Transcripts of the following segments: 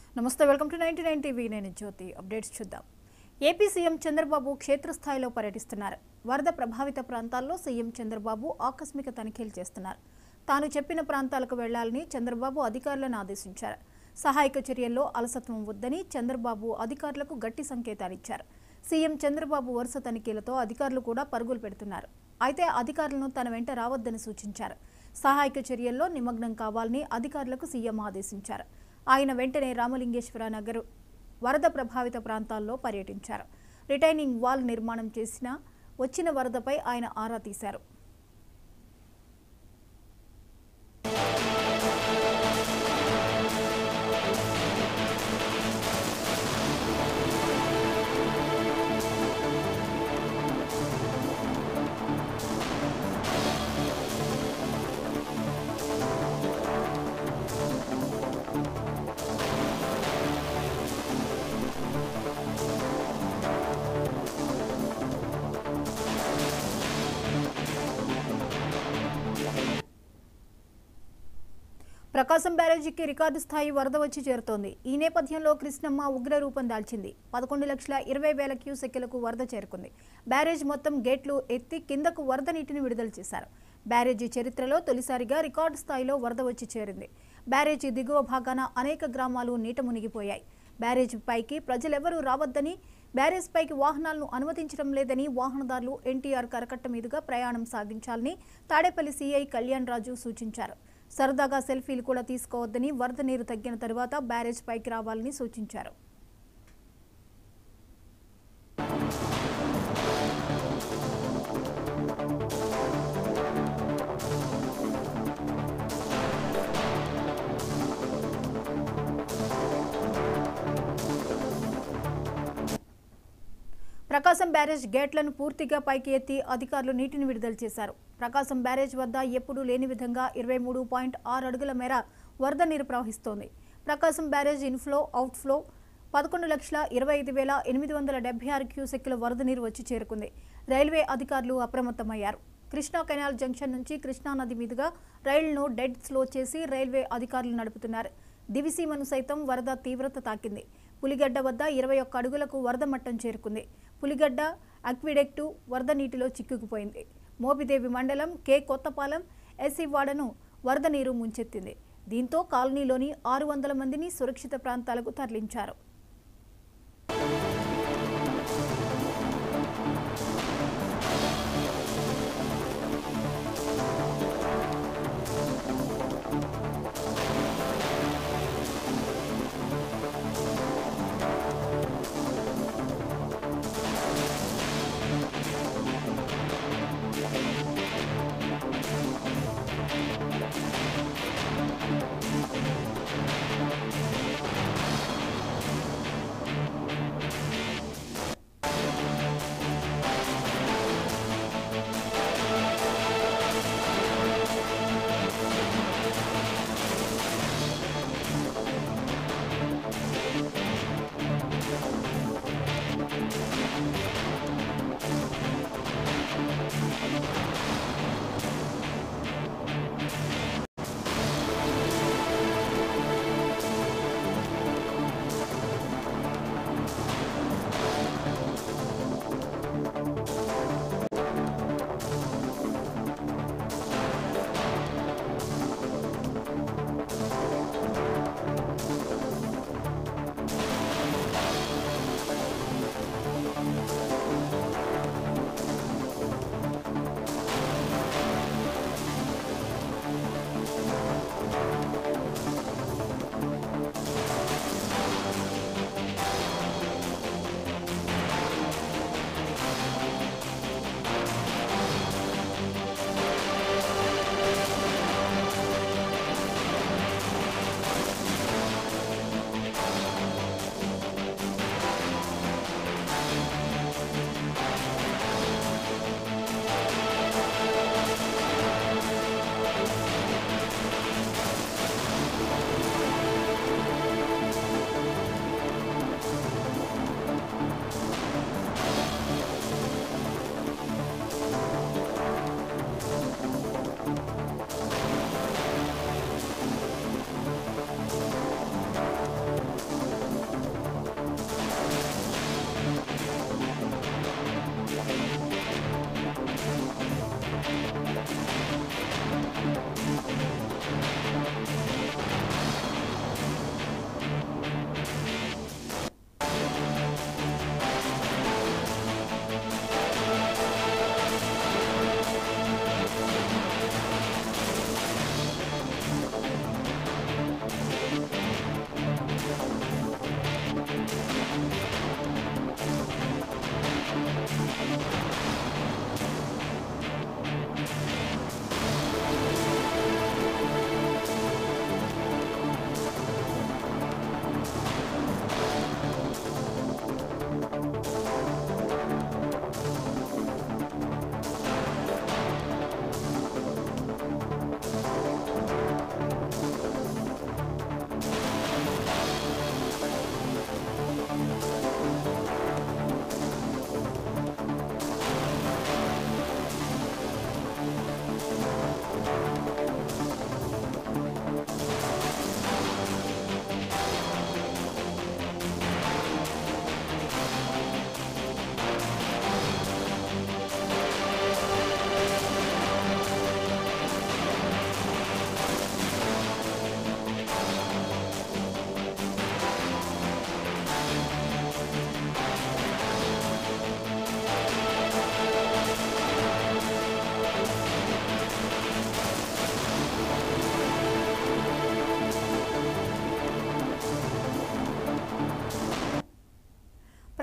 నమస్తే welcome to ninety nine TV నేను Jyothi updates చూద్దాం ఏపీ సీఎం చంద్రబాబు క్షేత్రస్థాయిలో పర్యటిస్తున్నారు వరద ప్రభావిత ప్రాంతాల్లో సీఎం చంద్రబాబు ఆకస్మిక తనిఖీలు చేస్తున్నారు తాను చెప్పిన ప్రాంతాలకు వెళ్లాలని చంద్రబాబు అధికారులను ఆదేశించారు సహాయక చర్యల్లో అలసత్వం వద్దని చంద్రబాబు అధికారులకు గట్టి సంకేతాలిచ్చారు సీఎం చంద్రబాబు వరుస తనిఖీలతో అధికారులు కూడా పరుగులు పెడుతున్నారు అయితే అధికారులను తన వెంట రావద్దని సూచించారు సహాయక చర్యల్లో నిమగ్నం కావాలని అధికారులకు సీఎం ఆదేశించారు ఆయన వెంటనే రామలింగేశ్వర నగర్ వరద ప్రభావిత ప్రాంతాల్లో పర్యటించారు రిటైనింగ్ వాల్ నిర్మాణం చేసిన వచ్చిన వరదపై ఆయన ఆరా తీశారు ప్రకాశం బ్యారేజీకి రికార్డు స్థాయి వరద వచ్చి చేరుతోంది ఈ నేపథ్యంలో కృష్ణమ్మ ఉగ్ర రూపం దాల్చింది పదకొండు లక్షల ఇరవై వేల క్యూసెక్కులకు వరద చేరుకుంది బ్యారేజ్ మొత్తం గేట్లు ఎత్తి కిందకు వరద నీటిని విడుదల చేశారు బ్యారేజీ చరిత్రలో తొలిసారిగా రికార్డు స్థాయిలో వరద వచ్చి చేరింది బ్యారేజీ దిగువ భాగాన అనేక గ్రామాలు నీట మునిగిపోయాయి బ్యారేజ్ పైకి ప్రజలెవరూ రావద్దని బ్యారేజ్ పైకి వాహనాలను అనుమతించడం లేదని వాహనదారులు ఎన్టీఆర్ కరకట్ట మీదుగా ప్రయాణం సాగించాలని తాడేపల్లి సీఐ కళ్యాణ్ రాజు సూచించారు సరదాగా సెల్ఫీలు కూడా తీసుకోవద్దని వరద నీరు తగ్గిన తరువాత బ్యారేజ్ పైకి రావాలని సూచించారు ప్రకాశం బ్యారేజ్ గేట్లను పూర్తిగా పైకి ఎత్తి అధికారులు నీటిని విడుదల చేశారు ప్రకాశం బ్యారేజ్ వద్ద ఎప్పుడూ లేని విధంగా ఇరవై మూడు పాయింట్ ఆరు అడుగుల మేర వరద నీరు ప్రవహిస్తోంది ప్రకాశం బ్యారేజ్ ఇన్ఫ్లో అవుట్ఫ్లో పదకొండు లక్షల ఇరవై ఐదు వేల ఎనిమిది వందల డెబ్బై ఆరు క్యూసెక్కుల వరద నీరు వచ్చి చేరుకుంది రైల్వే అధికారులు అప్రమత్తమయ్యారు కృష్ణా కెనాల్ జంక్షన్ నుంచి కృష్ణా నది మీదుగా రైళ్లను డెడ్ స్లో చేసి రైల్వే అధికారులు నడుపుతున్నారు దివిసీమను సైతం వరద తీవ్రత తాకింది పులిగడ్డ వద్ద ఇరవై ఒక్క అడుగులకు వరద మట్టం చేరుకుంది పులిగడ్డ అక్విడెక్టు వరద నీటిలో చిక్కుకుపోయింది మోపిదేవి మండలం కే కొత్తపాలెం ఎస్సీవాడను వరద నీరు ముంచెత్తింది దీంతో కాలనీలోని ఆరు వందల మందిని సురక్షిత ప్రాంతాలకు తరలించారు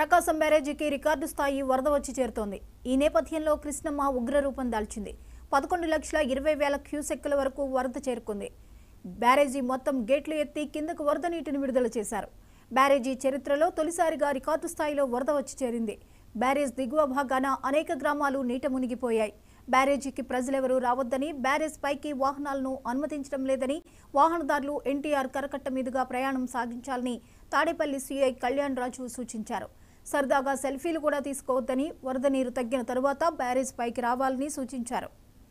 ప్రకాశం బ్యారేజీకి రికార్డు స్థాయి వరద వచ్చి చేరుతోంది ఈ నేపథ్యంలో కృష్ణమ్మ ఉగ్రరూపం దాల్చింది పదకొండు లక్షల ఇరవై వేల క్యూసెక్కుల వరకు వరద చేరుకుంది బ్యారేజీ మొత్తం గేట్లు ఎత్తి కిందకు వరద నీటిని విడుదల చేశారు బ్యారేజీ చరిత్రలో తొలిసారిగా రికార్డు స్థాయిలో వరద వచ్చి చేరింది బ్యారేజ్ దిగువ భాగాన అనేక గ్రామాలు నీట మునిగిపోయాయి బ్యారేజీకి ప్రజలెవరూ రావద్దని బ్యారేజ్ పైకి వాహనాలను అనుమతించడం లేదని వాహనదారులు ఎన్టీఆర్ కరకట్ట మీదుగా ప్రయాణం సాగించాలని తాడేపల్లి సీఐ కళ్యాణ్ రాజు సూచించారు సరదాగా సెల్ఫీలు కూడా తీసుకోవద్దని వరద నీరు తగ్గిన తరువాత బ్యారేజ్ పైకి రావాలని సూచించారు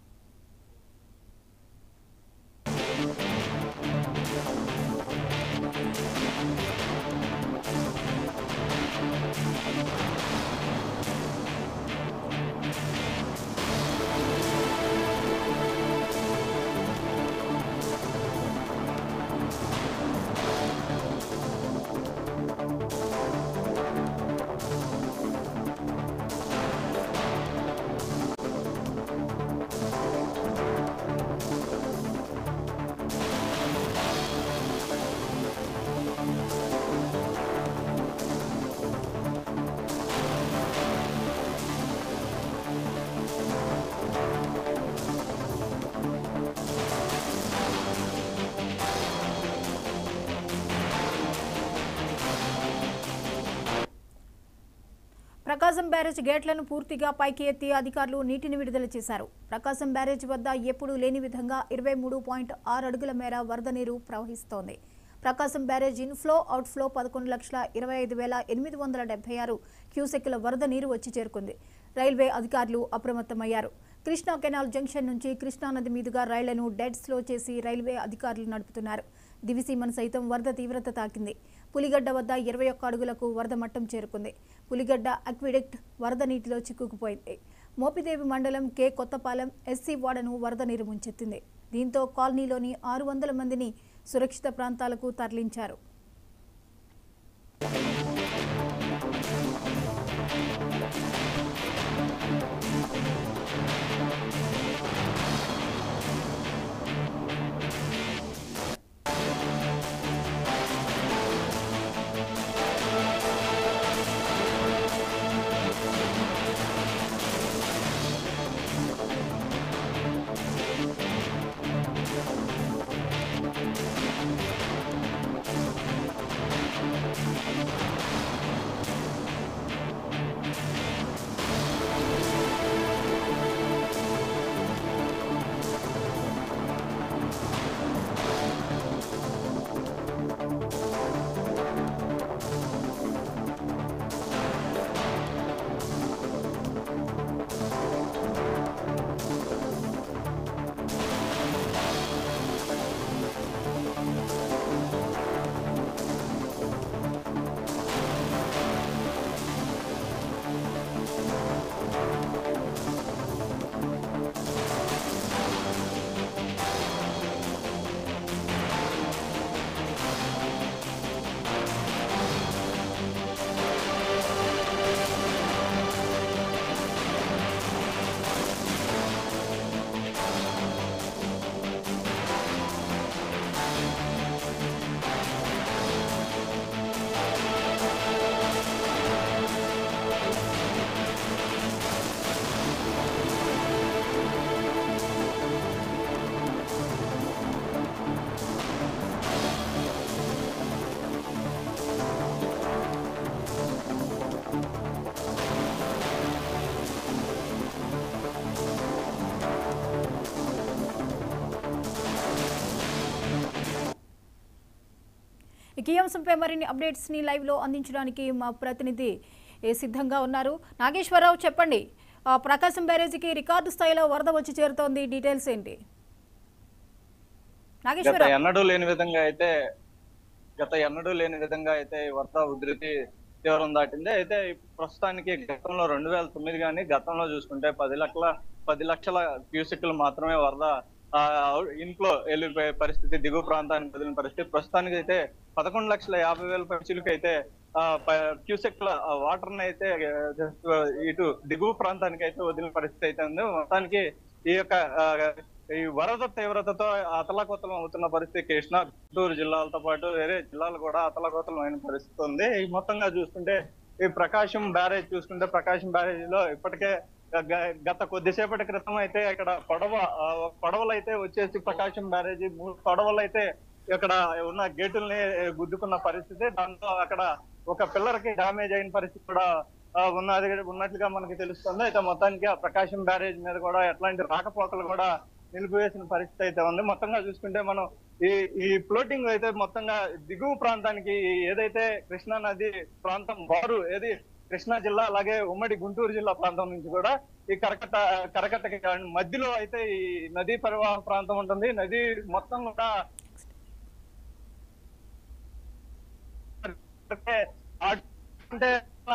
ప్రకాశం బ్యారేజ్ గేట్లను పూర్తిగా పైకి ఎత్తి అధికారులు నీటిని విడుదల చేశారు ప్రకాశం బ్యారేజ్ వద్ద ఎప్పుడూ లేని విధంగా ఇరవై మూడు పాయింట్ ఆరు అడుగుల మేర వరద నీరు ప్రవహిస్తోంది ప్రకాశం బ్యారేజ్ ఇన్ఫ్లో అవుట్ఫ్లో పదకొండు లక్షల ఇరవై ఐదు వేల ఎనిమిది వందల డెబ్బై ఆరు క్యూసెక్కుల వరద నీరు వచ్చి చేరుకుంది రైల్వే అధికారులు అప్రమత్తమయ్యారు కృష్ణా కెనాల్ జంక్షన్ నుంచి కృష్ణానది మీదుగా రైళ్లను డెడ్ స్లో చేసి రైల్వే అధికారులు నడుపుతున్నారు దివిసీమను సైతం వరద తీవ్రత తాకింది పులిగడ్డ వద్ద ఇరవై ఒక్క అడుగులకు వరద మట్టం చేరుకుంది పులిగడ్డ అక్విడెక్ట్ వరద నీటిలో చిక్కుకుపోయింది మోపిదేవి మండలం కే కొత్తపాలెం ఎస్సీ వాడను వరద నీరు ముంచెత్తింది దీంతో కాలనీలోని ఆరు వందల మందిని సురక్షిత ప్రాంతాలకు తరలించారు ఇక ఈ అంశంపై మరిన్ని అప్డేట్స్ ని లైవ్ లో అందించడానికి మా ప్రతినిధి ఏ, సిద్ధంగా ఉన్నారు నాగేశ్వరరావు చెప్పండి ఆ, ప్రకాశం బ్యారేజీకి రికార్డు స్థాయిలో వరద వచ్చి చేరుతోంది డీటెయిల్స్ ఏంటి గత నాగేశ్వరరావు ఎన్నడూ లేని విధంగా అయితే గత ఎన్నడూ లేని విధంగా అయితే ఈ వరద ఉధృతి తీవ్రం దాటింది అయితే ప్రస్తుతానికి గతంలో రెండు వేల తొమ్మిది కానీ గతంలో చూసుకుంటే పది లక్షల పది లక్షల క్యూసెక్లు మాత్రమే వరద ఆ, ఇంట్లో వెళ్ళిపోయే పరిస్థితి దిగువ ప్రాంతానికి వదిలిన పరిస్థితి ప్రస్తుతానికి అయితే పదకొండు లక్షల యాభై వేల పైచులకి అయితే క్యూసెక్ల వాటర్ అయితే just ఇటు దిగువ ప్రాంతానికి అయితే వదిలిన పరిస్థితి అయితే ఉంది మొత్తానికి ఈ యొక్క ఆ, ఈ వరద తీవ్రతతో అతలాకుతలం అవుతున్న పరిస్థితి కృష్ణా గుంటూరు జిల్లాలతో పాటు వేరే జిల్లాలు కూడా అతలాకుతలం అయిన పరిస్థితి ఉంది ఈ మొత్తంగా చూస్తుంటే ఈ ప్రకాశం బ్యారేజ్ చూసుకుంటే ప్రకాశం బ్యారేజ్ లో ఇప్పటికే గ- గత కొద్దిసేపటి క్రితం అయితే ఇక్కడ పడవ ఆ, పడవలు అయితే వచ్చేసి ప్రకాశం బ్యారేజీ మూడు పడవలు అయితే ఇక్కడ ఉన్న గేటుల్ని గుద్దుకున్న పరిస్థితి దాంతో అక్కడ ఒక పిల్లర్ కి డామేజ్ అయిన పరిస్థితి కూడా ఆ, ఉన్నది ఉన్నట్లుగా మనకి తెలుస్తుంది అయితే మొత్తానికి ఆ ప్రకాశం బ్యారేజ్ మీద కూడా ఎట్లాంటి రాకపోకలు కూడా నిలిపివేసిన పరిస్థితి అయితే ఉంది మొత్తంగా చూసుకుంటే మనం ఈ ఈ ఫ్లోటింగ్ అయితే మొత్తంగా దిగువ ప్రాంతానికి ఏదైతే కృష్ణా నది ప్రాంతం వారు ఏది కృష్ణా జిల్లా అలాగే ఉమ్మడి గుంటూరు జిల్లా ప్రాంతం నుంచి కూడా ఈ కరకట్ట కరకట్టకి మధ్యలో అయితే ఈ నదీ పరివాహక ప్రాంతం ఉంటుంది నది మొత్తం కూడా అంటే అంటే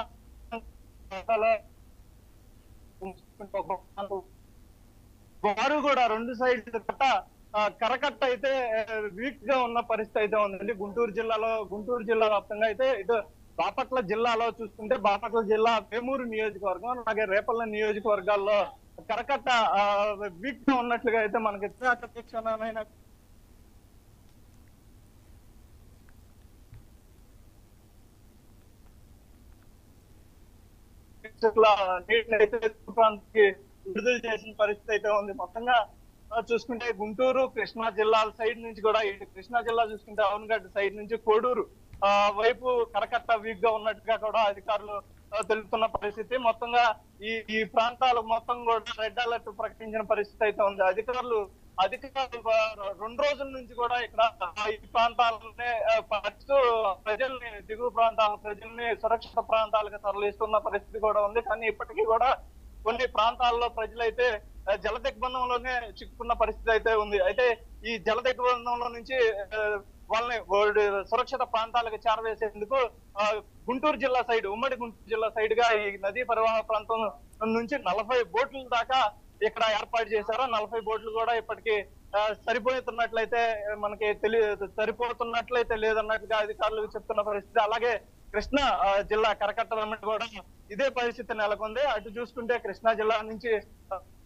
వారు కూడా రెండు సైడ్ కట్ట ఆ, కరకట్ట అయితే వీక్ గా ఉన్న పరిస్థితి అయితే ఉందండి గుంటూరు జిల్లాలో గుంటూరు జిల్లా వ్యాప్తంగా అయితే ఇటు బాపట్ల జిల్లాలో చూసుకుంటే బాపట్ల జిల్లా వేమూరు నియోజకవర్గం అలాగే రేపల్ల నియోజకవర్గాల్లో కరకట్ట వీక్ గా ఉన్నట్లుగా అయితే మనకి ప్రత్యక్షమైన ఇట్లా నీటిని అయితే తూర్పు ప్రాంతానికి విడుదల చేసిన పరిస్థితి అయితే ఉంది మొత్తంగా ఆ, చూసుకుంటే గుంటూరు కృష్ణా జిల్లాల సైడ్ నుంచి కూడా ఇటు కృష్ణా జిల్లా చూసుకుంటే అవనగడ్డ సైడ్ నుంచి కోడూరు ఆ వైపు కరకట్ట వీక్ గా ఉన్నట్టుగా కూడా అధికారులు ఆ, తెలుపుతున్న పరిస్థితి మొత్తంగా ఈ ఈ ప్రాంతాలు మొత్తం కూడా రెడ్ అలర్ట్ ప్రకటించిన పరిస్థితి అయితే ఉంది అధికారులు అధికారులు ఆ, రెండు రోజుల నుంచి కూడా ఇక్కడ ఆ, ఈ ప్రాంతాలనే ఆ, పరుస్తూ ప్రజల్ని దిగువ ప్రాంతాల ప్రజల్ని సురక్షిత ప్రాంతాలకు తరలిస్తున్న పరిస్థితి కూడా ఉంది కానీ ఇప్పటికీ కూడా కొన్ని ప్రాంతాల్లో ప్రజలైతే ఆ, జల దిగ్బంధంలోనే చిక్కుకున్న పరిస్థితి అయితే ఉంది అయితే ఈ జల దిగ్బంధంలో నుంచి ఆ, వాళ్ళని వాళ్ళు సురక్షిత ప్రాంతాలకు చేరవేసేందుకు ఆ, గుంటూరు జిల్లా సైడ్ ఉమ్మడి గుంటూరు జిల్లా సైడ్ గా ఈ నదీ పరివాహక ప్రాంతం నుంచి నలభై బోట్ల దాకా ఇక్కడ ఏర్పాటు చేశారు నలభై బోట్లు కూడా ఇప్పటికి ఆ, సరిపోతున్నట్లయితే మనకి తెలియ సరిపోతున్నట్లయితే లేదన్నట్లుగా అధికారులు చెప్తున్న పరిస్థితి అలాగే కృష్ణా ఆ, జిల్లా కరకట్ట వెంబడి కూడా ఇదే పరిస్థితి నెలకొంది అటు చూసుకుంటే కృష్ణా జిల్లా నుంచి ఆ,